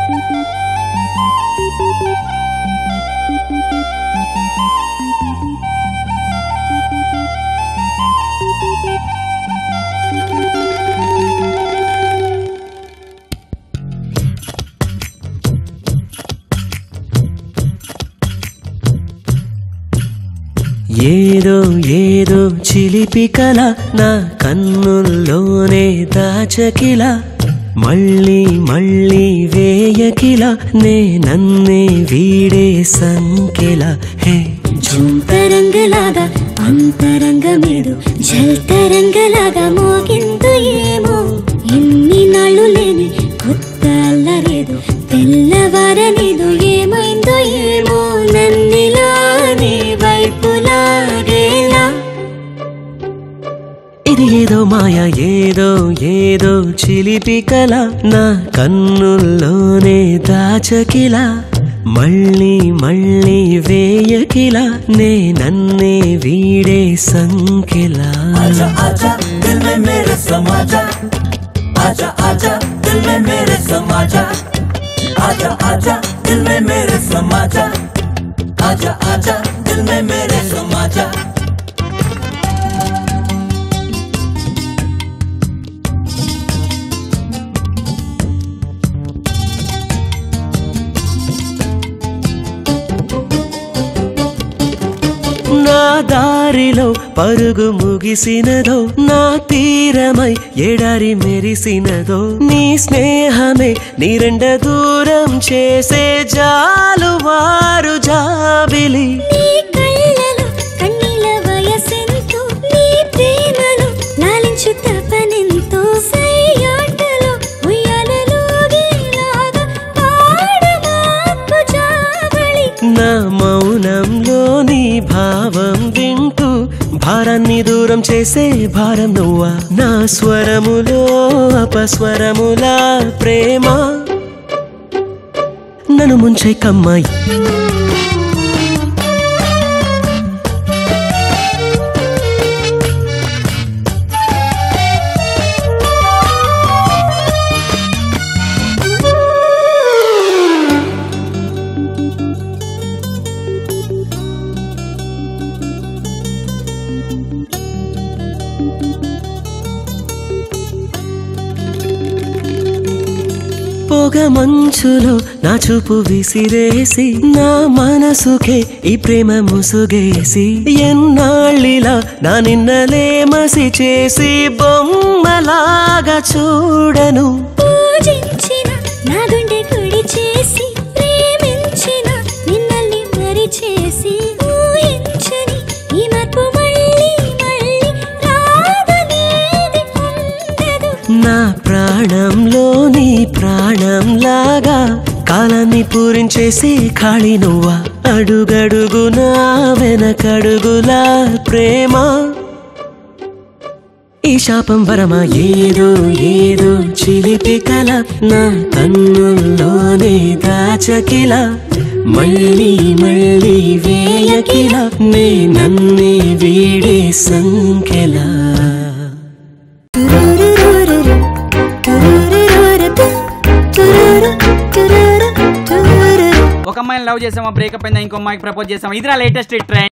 ఏదో ఏదో చిలిపి కల నా కన్నుల్లోనే దాచకిల మళ్ళీ మళ్ళీ వేయకిల నే నన్నే వీడే సంకెల హే జుంతరంగలాగా అంతరంగమేదు జల్తరంగలాగా మోగిందు ఏమో ఎన్ని నాళ్ళు లేని కొత్త అల్లరేదు తెల్లవారనేదు ఏమైందో ఏమో నన్నిలానే వైపులాగేలా ఇది ఏదో మాయ ఏదో ఏదో చిలిపి కల నా కన్నుల్లోనే దాచకిల మళ్ళీ మళ్ళీ వేయకిల నే నన్నే వీడే సంకెలా आजा आजा दिल में मेरे समा जा आजा आजा दिल में मेरे समा जा आजा आजा दिल में मेरे समा जा आजा आजा दिल में मेरे समा जा నా దారిలో పరుగు ముగిసినదో నా తీరమై ఎడారి మెరిసినదో నీ స్నేహమే నీరెండ దూరం చేసే జాలు వారు జాబిలి నీ కళ్ళలో కన్నీల వయసెంతో నీ ప్రేమలో లాలించు తపనెంతో సయ్యాటలో ఉయ్యాలలోగేలాగా పాడమాకు జాబళి నా మౌనంలో నీ భావం వింటూ భారాన్ని దూరం చేసే భారం నువ్వా నా స్వరములో అపస్వరములా ప్రేమ నన్ను ముంచే కమ్మాయి పొగ మంచులో నా చూపు విసిరేసి నా మనసుకే ఈ ప్రేమ ముసుగేసి ఎన్నాళ్ళిలా నా నిన్నలే మసి చేసి బొమ్మలాగా చూడను పూజించిన నా గుండె కుడి చేసి ప్రేమించిన నిన్నల్ని మరి చేసి ఊహించని ఈ మార్పు మళ్ళీ మళ్ళీ రాదనేది ఉండదు నా ప్రాణంలో నీ ప్రాణంలాగా కాలాన్ని పూరించేసి ఖాళీ నువ్వా అడుగడుగునా వెనకడుగులా ప్రేమ ఈ శాపం వరమా ఏదో ఏదో చిలిపి కల నా కన్నుల్లోనే దాచకిల మళ్ళీ మళ్ళీ వేయకిల నే నన్నే వీడే సంఖ్యలా తురురురురురు, తురురురురురు, తురురు, తురురు, తురురు. ఒక అమ్మాయిని లవ్ చేసామా బ్రేకప్ అయిందా ఇంకో అమ్మాయికి ప్రపోజ్ చేసామా ఇదిరా లేటెస్ట్ ట్రెండ్